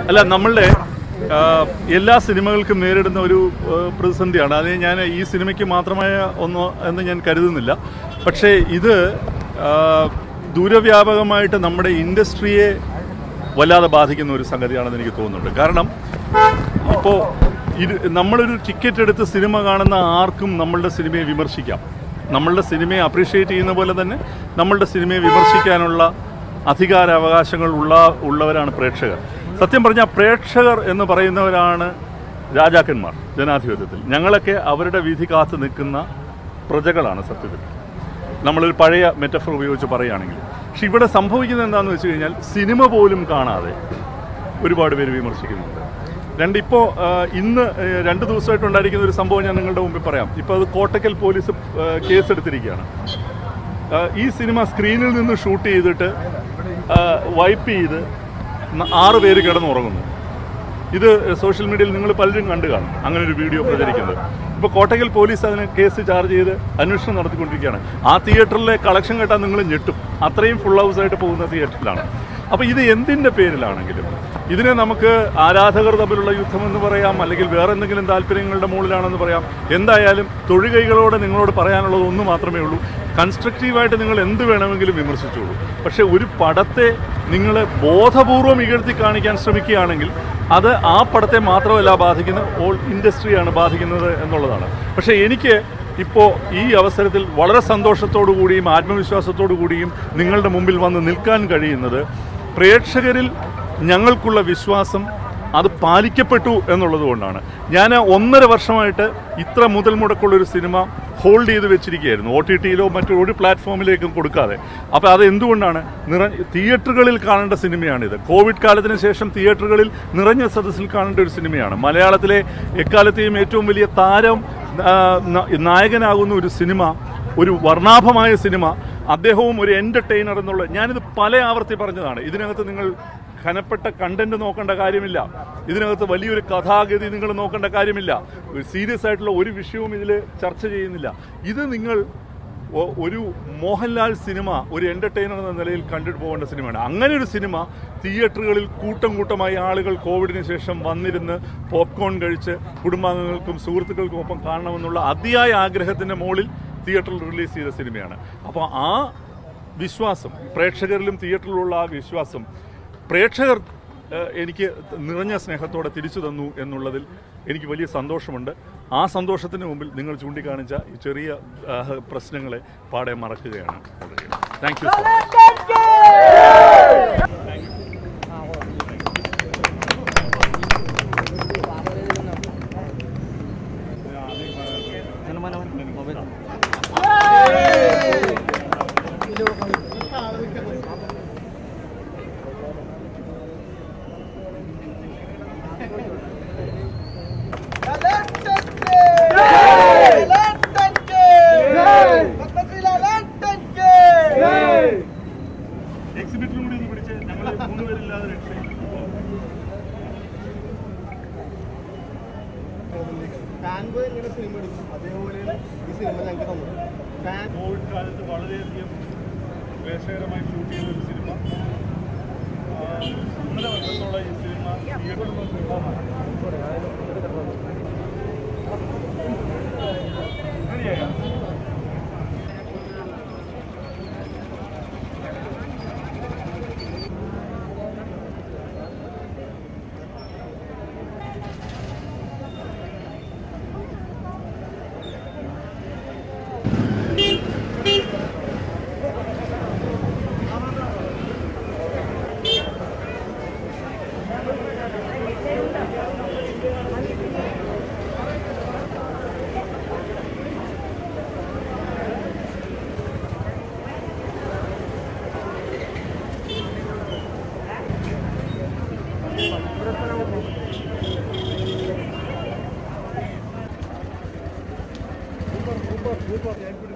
അല്ല നമ്മളുടെ ആ, എല്ലാ സിനിമകൾക്കും നേരിടുന്ന ഒരു ആ, പ്രതിസന്ധിയാണ് അത് ഞാൻ ഈ സിനിമയ്ക്ക് മാത്രമായ ഒന്നോ എന്ന് ഞാൻ കരുതുന്നില്ല പക്ഷേ ഇത് ആ, ദൂരവ്യാപകമായിട്ട് നമ്മുടെ ഇൻഡസ്ട്രിയെ വല്ലാതെ ബാധിക്കുന്ന ഒരു സംഗതിയാണെന്ന് എനിക്ക് തോന്നുന്നുണ്ട് കാരണം ഇപ്പോൾ ഇത് നമ്മളൊരു ടിക്കറ്റ് എടുത്ത് സിനിമ കാണുന്ന ആർക്കും നമ്മളുടെ സിനിമയെ വിമർശിക്കാം നമ്മളുടെ സിനിമയെ അപ്രീഷിയേറ്റ് ചെയ്യുന്ന പോലെ തന്നെ നമ്മളുടെ സിനിമയെ വിമർശിക്കാനുള്ള അധികാരാവകാശങ്ങൾ ഉള്ള ഉള്ളവരാണ് പ്രേക്ഷകർ സത്യം പറഞ്ഞാൽ പ്രേക്ഷകർ എന്ന് പറയുന്നവരാണ് രാജാക്കന്മാർ ജനാധിപത്യത്തിൽ ഞങ്ങളൊക്കെ അവരുടെ വിധി കാത്തു നിൽക്കുന്ന പ്രജകളാണ് സത്യത്തിൽ നമ്മളൊരു പഴയ മെറ്റഫർ ഉപയോഗിച്ച് പറയുകയാണെങ്കിൽ പക്ഷെ ഇവിടെ സംഭവിക്കുന്നത് എന്താണെന്ന് വെച്ച് കഴിഞ്ഞാൽ സിനിമ പോലും കാണാതെ ഒരുപാട് പേര് വിമർശിക്കുന്നുണ്ട് രണ്ട് ഇപ്പോൾ ഇന്ന് ആ, രണ്ട് ദിവസമായിട്ട് ഉണ്ടായിരിക്കുന്ന ഒരു സംഭവം ഞാൻ നിങ്ങളുടെ മുമ്പിൽ പറയാം ഇപ്പോൾ അത് കോട്ടക്കൽ പോലീസ് ആ, കേസെടുത്തിരിക്കുകയാണ് ആ, ഈ സിനിമ സ്ക്രീനിൽ നിന്ന് ഷൂട്ട് ചെയ്തിട്ട് വൈപ്പ് ചെയ്ത് ന- ആറ് പേര് കിടന്നുറങ്ങുന്നു ഇത് സോഷ്യൽ മീഡിയയിൽ നിങ്ങൾ പലരും കണ്ടു കാണും അങ്ങനെ ഒരു വീഡിയോ പ്രചരിക്കുന്നത് ഇപ്പോൾ കോട്ടക്കൽ പോലീസ് അതിന് കേസ് ചാർജ് ചെയ്ത് അന്വേഷണം നടത്തിക്കൊണ്ടിരിക്കുകയാണ് ആ തിയേറ്ററിലെ കളക്ഷൻ കേട്ടാൽ നിങ്ങൾ ഞെട്ടും അത്രയും ഫുൾ ഹൗസ് ആയിട്ട് പോകുന്ന തിയേറ്ററിലാണ് അപ്പോൾ ഇത് എന്തിൻ്റെ പേരിലാണെങ്കിലും ഇതിനെ നമുക്ക് ആരാധകർ തമ്മിലുള്ള യുദ്ധമെന്ന് പറയാം അല്ലെങ്കിൽ വേറെ എന്തെങ്കിലും താല്പര്യങ്ങളുടെ മുകളിലാണെന്ന് പറയാം എന്തായാലും തൊഴുകൈകളോടെ നിങ്ങളോട് പറയാനുള്ളത് ഒന്ന് മാത്രമേ ഉള്ളൂ കൺസ്ട്രക്റ്റീവായിട്ട് നിങ്ങൾ എന്ത് വേണമെങ്കിലും വിമർശിച്ചോളൂ പക്ഷേ ഒരു പടത്തെ നിങ്ങൾ ബോധപൂർവം ഇകഴ്ത്തി കാണിക്കാൻ ശ്രമിക്കുകയാണെങ്കിൽ അത് ആ പടത്തെ മാത്രമല്ല ബാധിക്കുന്ന ഓൾ ഇൻഡസ്ട്രിയാണ് ബാധിക്കുന്നത് എന്നുള്ളതാണ് പക്ഷേ എനിക്ക് ഇപ്പോൾ ഈ അവസരത്തിൽ വളരെ സന്തോഷത്തോടു കൂടിയും ആത്മവിശ്വാസത്തോടു കൂടിയും നിങ്ങളുടെ മുമ്പിൽ വന്ന് നിൽക്കാൻ കഴിയുന്നത് പ്രേക്ഷകരിൽ ഞങ്ങൾക്കുള്ള വിശ്വാസം അത് പാലിക്കപ്പെട്ടു എന്നുള്ളത് കൊണ്ടാണ് ഞാൻ ഒന്നര വർഷമായിട്ട് ഇത്ര മുതൽ മുടക്കുള്ള ഒരു സിനിമ ഹോൾഡ് ചെയ്ത് വെച്ചിരിക്കുകയായിരുന്നു ഒ ടി ടിയിലോ മറ്റു ഒരു പ്ലാറ്റ്ഫോമിലേക്കും കൊടുക്കാതെ അപ്പോൾ അത് എന്തുകൊണ്ടാണ് നിറ തിയേറ്ററുകളിൽ കാണേണ്ട സിനിമയാണിത് കോവിഡ് കാലത്തിന് ശേഷം തിയേറ്ററുകളിൽ നിറഞ്ഞ സദസ്സിൽ കാണേണ്ട ഒരു സിനിമയാണ് മലയാളത്തിലെ എക്കാലത്തെയും ഏറ്റവും വലിയ താരം ആ, ന- നായകനാകുന്ന ഒരു സിനിമ ഒരു വർണ്ണാഭമായ സിനിമ അദ്ദേഹവും ഒരു എൻ്റർടൈനർ എന്നുള്ള ഞാനിത് പല ആവർത്തി പറഞ്ഞതാണ് ഇതിനകത്ത് നിങ്ങൾ ഘനപ്പെട്ട കണ്ടന്റ് നോക്കേണ്ട കാര്യമില്ല ഇതിനകത്ത് വലിയൊരു കഥാഗതി നിങ്ങൾ നോക്കേണ്ട കാര്യമില്ല ഒരു സീരിയസ് ആയിട്ടുള്ള ഒരു വിഷയവും ഇതിൽ ചർച്ച ചെയ്യുന്നില്ല ഇത് നിങ്ങൾ ഒ- ഒരു മോഹൻലാൽ സിനിമ ഒരു എന്റർടൈനർ എന്ന നിലയിൽ കണ്ടിട്ട് പോകേണ്ട സിനിമയാണ് അങ്ങനെ ഒരു സിനിമ തിയേറ്ററുകളിൽ കൂട്ടം കൂട്ടമായി ആളുകൾ കോവിഡിന് ശേഷം വന്നിരുന്ന് പോപ്കോൺ കഴിച്ച് കുടുംബാംഗങ്ങൾക്കും സുഹൃത്തുക്കൾക്കും ഒപ്പം കാണണമെന്നുള്ള അതിയായ ആഗ്രഹത്തിന്റെ മുകളിൽ തിയേറ്ററിൽ റിലീസ് ചെയ്ത സിനിമയാണ് അപ്പോൾ ആ വിശ്വാസം പ്രേക്ഷകരിലും തിയേറ്ററിലുള്ള ആ വിശ്വാസം പ്രേക്ഷകർ ഏഹ്, എനിക്ക് നിറഞ്ഞ സ്നേഹത്തോടെ തിരിച്ചു തന്നു എന്നുള്ളതിൽ എനിക്ക് വലിയ സന്തോഷമുണ്ട് ആ സന്തോഷത്തിന് മുമ്പിൽ നിങ്ങൾ ചൂണ്ടിക്കാണിച്ച ഈ ചെറിയ ആഹ്, പ്രശ്നങ്ങളെ പാടെ മറക്കുകയാണ് താങ്ക് യു എക്സിബിറ്റിലും കൂടി ഒന്ന് പിടിച്ച് ഞങ്ങൾ മൂന്ന് പേരില്ലാതെ രക്ഷയും ഫാൻബോയ് എങ്ങനെ സിനിമ എടുക്കും അതേപോലെയാണ് ഈ സിനിമ ഞങ്ങൾക്ക് തന്നത് ഫാൻ കോവിഡ് കാലത്ത് വളരെയധികം ക്ലേശകരമായി ഷൂട്ട് ചെയ്ത ഒരു സിനിമ ആ, ഒന്നര വർഷത്തോളം ഈ സിനിമ തിയേറ്ററിൽ ശരിയായോ? സൂപ്പർ സൂപ്പർ ഞാൻ